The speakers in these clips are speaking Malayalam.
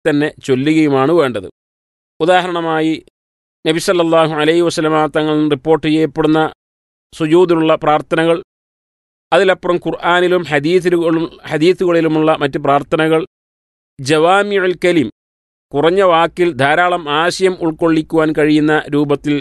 തന്നെ ചൊല്ലുകയുമാണ് വേണ്ടത് ഉദാഹരണമായി നബിസല്ലാഹു അലൈഹി വസ്ലമ തങ്ങൾ റിപ്പോർട്ട് ചെയ്യപ്പെടുന്ന സുജൂദിലുള്ള പ്രാർത്ഥനകൾ അതിലപ്പുറം ഖുർആാനിലും ഹദീസുകളും ഹദീസുകളിലുമുള്ള മറ്റ് പ്രാർത്ഥനകൾ ജവാമിയുൽ കലീം കുറഞ്ഞ വാക്കിൽ ധാരാളം ആശയം ഉൾക്കൊള്ളിക്കുവാൻ കഴിയുന്ന രൂപത്തിൽ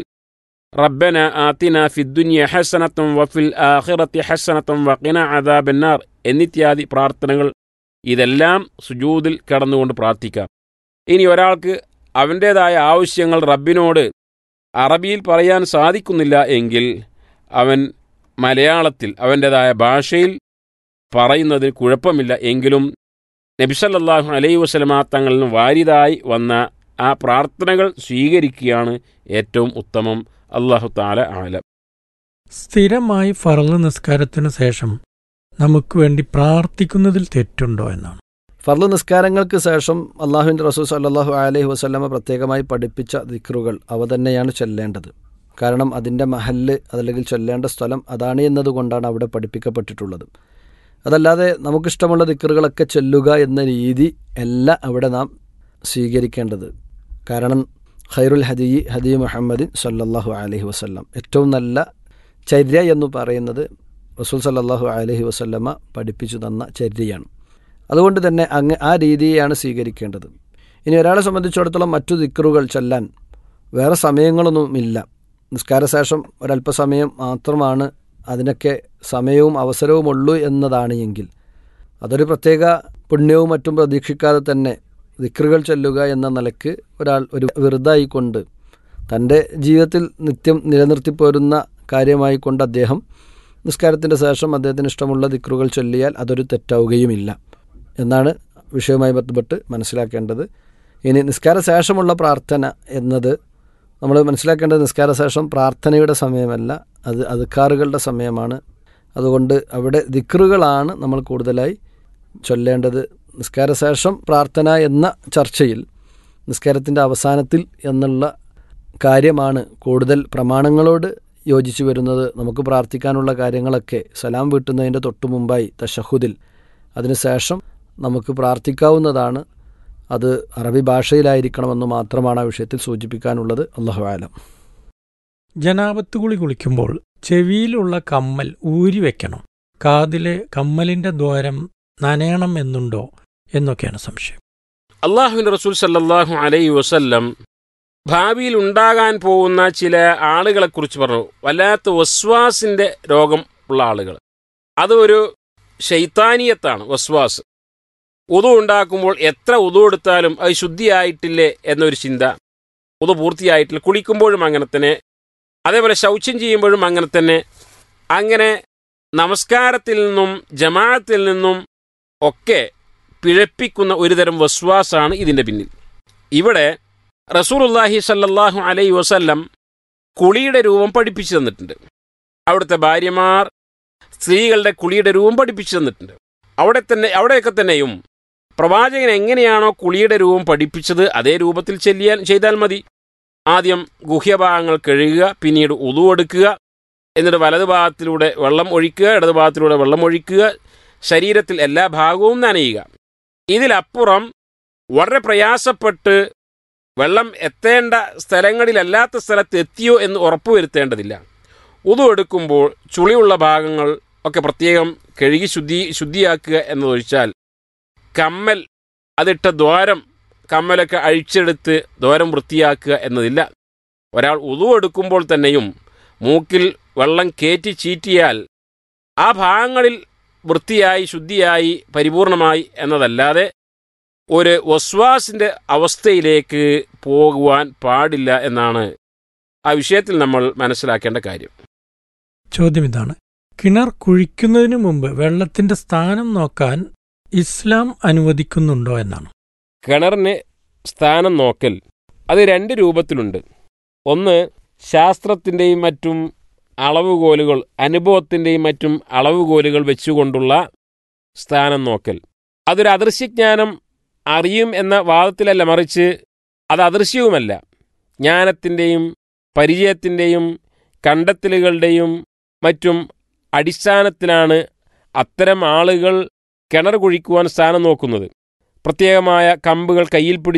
റബ്ബന ആത്തിന ഫിദ്ദുന്യ ഹസനത്തും വഫിൽ ആഖിറത്തി ഹസനത്തും വഖിന അദാബന്നാർ എന്നിത്യാദി പ്രാർത്ഥനകൾ ഇതെല്ലാം സുജൂദിൽ കടന്നുകൊണ്ട് പ്രാർത്ഥിക്കാം ഇനി ഒരാൾക്ക് അവൻ്റേതായ ആവശ്യങ്ങൾ റബ്ബിനോട് അറബിയിൽ പറയാൻ സാധിക്കുന്നില്ല എങ്കിൽ അവൻ മലയാളത്തിൽ അവൻ്റേതായ ഭാഷയിൽ പറയുന്നതിൽ കുഴപ്പമില്ല എങ്കിലും നബിസല്ലാഹു അലൈഹി വസ്ലമ തങ്ങളിൽ നിന്ന് വാരിതായി വന്ന ആ പ്രാർത്ഥനകൾ സ്വീകരിക്കുകയാണ് ഏറ്റവും ഉത്തമം അള്ളാഹു താല ആലം സ്ഥിരമായി ഫറല് നിസ്കാരത്തിനു ശേഷം നമുക്ക് വേണ്ടി പ്രാർത്ഥിക്കുന്നതിൽ തെറ്റുണ്ടോ എന്നാണ് ഫർള് നിസ്കാരങ്ങൾക്ക് ശേഷം അള്ളാഹുവിൻ്റെ റസൂൽ സല്ലാഹു അലൈഹി വസ്ലമ പ്രത്യേകമായി പഠിപ്പിച്ച ദിക്റുകൾ അവ തന്നെയാണ് ചൊല്ലേണ്ടത് കാരണം അതിൻ്റെ മഹല്ല് അതല്ലെങ്കിൽ ചൊല്ലേണ്ട സ്ഥലം അതാണ് എന്നതുകൊണ്ടാണ് അവിടെ പഠിപ്പിക്കപ്പെട്ടിട്ടുള്ളത് അതല്ലാതെ നമുക്കിഷ്ടമുള്ള ദിക്റുകളൊക്കെ ചൊല്ലുക എന്ന രീതി അല്ല അവിടെ നാം സ്വീകരിക്കേണ്ടത് കാരണം ഖൈറുൽ ഹദീ ഹദീ മുഹമ്മദ് സല്ലല്ലാഹു അലൈഹി വസല്ലം ഏറ്റവും നല്ല ചര്യ എന്ന് പറയുന്നത് റസൂൽ സല്ലല്ലാഹു അലൈഹി വസല്ലമ പഠിപ്പിച്ചു തന്ന ചര്യയാണ് അതുകൊണ്ട് തന്നെ അങ്ങ് ആ രീതിയാണ് സ്വീകരിക്കേണ്ടത് ഇനി ഒരാളെ സംബന്ധിച്ചിടത്തോളം മറ്റു ദിക്റുകൾ ചൊല്ലാൻ വേറെ സമയങ്ങളൊന്നുമില്ല നിസ്കാരശേഷം ഒരല്പസമയം മാത്രമാണ് അതിനൊക്കെ സമയവും അവസരവും ഉള്ളൂ എന്നതാണ് എങ്കിൽ അതൊരു പ്രത്യേക പുണ്യവും മറ്റും പ്രതീക്ഷിക്കാതെ തന്നെ ദിക്റുകൾ ചൊല്ലുക എന്ന നിലക്ക് ഒരാൾ ഒരു വെറുതായിക്കൊണ്ട് തൻ്റെ ജീവിതത്തിൽ നിത്യം നിലനിർത്തിപ്പോരുന്ന കാര്യമായിക്കൊണ്ട് അദ്ദേഹം നിസ്കാരത്തിൻ്റെ ശേഷം അദ്ദേഹത്തിന് ഇഷ്ടമുള്ള ദിക്റുകൾ ചൊല്ലിയാൽ അതൊരു തെറ്റാവുകയുമില്ല എന്നാണ് വിഷയവുമായി ബന്ധപ്പെട്ട് മനസ്സിലാക്കേണ്ടത് ഇനി നിസ്കാര ശേഷമുള്ള പ്രാർത്ഥന എന്നത് നമ്മൾ മനസ്സിലാക്കേണ്ടത് നിസ്കാര ശേഷം പ്രാർത്ഥനയുടെ സമയമല്ല അത് അധികാറുകളുടെ സമയമാണ് അതുകൊണ്ട് അവിടെ ദിക്റുകളാണ് നമ്മൾ കൂടുതലായി ചൊല്ലേണ്ടത് നിസ്കാരശേഷം പ്രാർത്ഥന എന്ന ചർച്ചയിൽ നിസ്കാരത്തിൻ്റെ അവസാനത്തിൽ എന്നുള്ള കാര്യമാണ് കൂടുതൽ പ്രമാണങ്ങളോട് യോജിച്ചു വരുന്നത് നമുക്ക് പ്രാർത്ഥിക്കാനുള്ള കാര്യങ്ങളൊക്കെ സലാം വീട്ടുന്നതിൻ്റെ തൊട്ടു മുമ്പായി തഷഹുദിൽ അതിനുശേഷം നമുക്ക് പ്രാർത്ഥിക്കാവുന്നതാണ് അത് അറബി ഭാഷയിലായിരിക്കണമെന്ന് മാത്രമാണ് ആ വിഷയത്തിൽ സൂചിപ്പിക്കാനുള്ളത് അള്ളാഹു ആലം ജനാപത്ത് കുളി കുളിക്കുമ്പോൾ ചെവിയിലുള്ള കമ്മൽ ഊരി വെക്കണം കാതിലെ കമ്മലിന്റെ ദ്വാരം നനയണം എന്നുണ്ടോ എന്നൊക്കെയാണ് സംശയം അള്ളാഹുവിൻ്റെ റസൂൽ സല്ലാഹു അലൈഹി വസല്ലം ഭാവിയിൽ ഉണ്ടാകാൻ പോകുന്ന ചില ആളുകളെക്കുറിച്ച് പറഞ്ഞു വല്ലാത്ത വസ്വാസിൻ്റെ രോഗം ഉള്ള ആളുകൾ അത് ഒരു ശൈത്താനീയത്താണ് വസ്വാസ് ഉതു ഉണ്ടാക്കുമ്പോൾ എത്ര ഉതു എടുത്താലും അത് ശുദ്ധിയായിട്ടില്ലേ എന്നൊരു ചിന്ത ഉതു പൂർത്തിയായിട്ടില്ല കുളിക്കുമ്പോഴും അങ്ങനെ തന്നെ അതേപോലെ ശൗച്യം ചെയ്യുമ്പോഴും അങ്ങനെ തന്നെ അങ്ങനെ നമസ്കാരത്തിൽ നിന്നും ജമാഅത്തിൽ നിന്നും ഒക്കെ പിഴപ്പിക്കുന്ന ഒരുതരം വസ്വാസാണ് ഇതിൻ്റെ പിന്നിൽ ഇവിടെ റസൂലുല്ലാഹി സല്ലല്ലാഹു അലൈ വസല്ലം കുളിയുടെ രൂപം പഠിപ്പിച്ചു തന്നിട്ടുണ്ട് അവിടുത്തെ ഭാര്യമാർ സ്ത്രീകളുടെ കുളിയുടെ രൂപം പഠിപ്പിച്ചു തന്നിട്ടുണ്ട് അവിടെ തന്നെ അവിടെയൊക്കെ തന്നെയും പ്രവാചകൻ എങ്ങനെയാണോ കുളിയുടെ രൂപം പഠിപ്പിച്ചത് അതേ രൂപത്തിൽ ചെല്ലിയാൽ ചെയ്താൽ മതി ആദ്യം ഗുഹ്യഭാഗങ്ങൾ കഴുകുക പിന്നീട് ഉതു എടുക്കുക എന്നിട്ട് വലതു ഭാഗത്തിലൂടെ വെള്ളം ഒഴിക്കുക ഇടതു ഭാഗത്തിലൂടെ വെള്ളം ഒഴിക്കുക ശരീരത്തിൽ എല്ലാ ഭാഗവും നനയുക ഇതിലപ്പുറം വളരെ പ്രയാസപ്പെട്ട് വെള്ളം എത്തേണ്ട സ്ഥലങ്ങളിലല്ലാത്ത സ്ഥലത്ത് എത്തിയോ എന്ന് ഉറപ്പുവരുത്തേണ്ടതില്ല ഉതു എടുക്കുമ്പോൾ ചുളിയുള്ള ഭാഗങ്ങൾ ഒക്കെ പ്രത്യേകം കഴുകി ശുദ്ധി ശുദ്ധിയാക്കുക എന്നതൊഴിച്ചാൽ കമ്മൽ അതിട്ട ദ്വാരം കമ്മലൊക്കെ അഴിച്ചെടുത്ത് ദ്വാരം വൃത്തിയാക്കുക എന്നതില്ല ഒരാൾ ഉതു എടുക്കുമ്പോൾ തന്നെയും മൂക്കിൽ വെള്ളം കയറ്റി ചീറ്റിയാൽ ആ ഭാഗങ്ങളിൽ വൃത്തിയായി ശുദ്ധിയായി പരിപൂർണമായി എന്നതല്ലാതെ ഒരു വസ്വാസിൻ്റെ അവസ്ഥയിലേക്ക് പോകുവാൻ പാടില്ല എന്നാണ് ആ വിഷയത്തിൽ നമ്മൾ മനസ്സിലാക്കേണ്ട കാര്യം ചോദ്യം ഇതാണ് കിണർ കുഴിക്കുന്നതിനു മുമ്പ് വെള്ളത്തിന്റെ സ്ഥാനം നോക്കാൻ ഇസ്ലാം അനുവദിക്കുന്നുണ്ടോ എന്നാണ് കിണറിന് സ്ഥാനം നോക്കൽ അത് രണ്ട് രൂപത്തിലുണ്ട് ഒന്ന് ശാസ്ത്രത്തിൻ്റെയും മറ്റും അളവുകോലുകൾ അനുഭവത്തിൻ്റെയും മറ്റും അളവുകോലുകൾ വെച്ചുകൊണ്ടുള്ള സ്ഥാനം നോക്കൽ അതൊരു അദൃശ്യജ്ഞാനം അറിയും എന്ന വാദത്തിലല്ല മറിച്ച് അത് അദൃശ്യവുമല്ല ജ്ഞാനത്തിൻ്റെയും പരിചയത്തിൻ്റെയും കണ്ടെത്തലുകളുടെയും മറ്റും അടിസ്ഥാനത്തിലാണ് അത്തരം ആളുകൾ കിണർ കുഴിക്കുവാൻ സ്ഥാനം നോക്കുന്നത് പ്രത്യേകമായ കമ്പുകൾ കയ്യിൽ പിടിച്ച്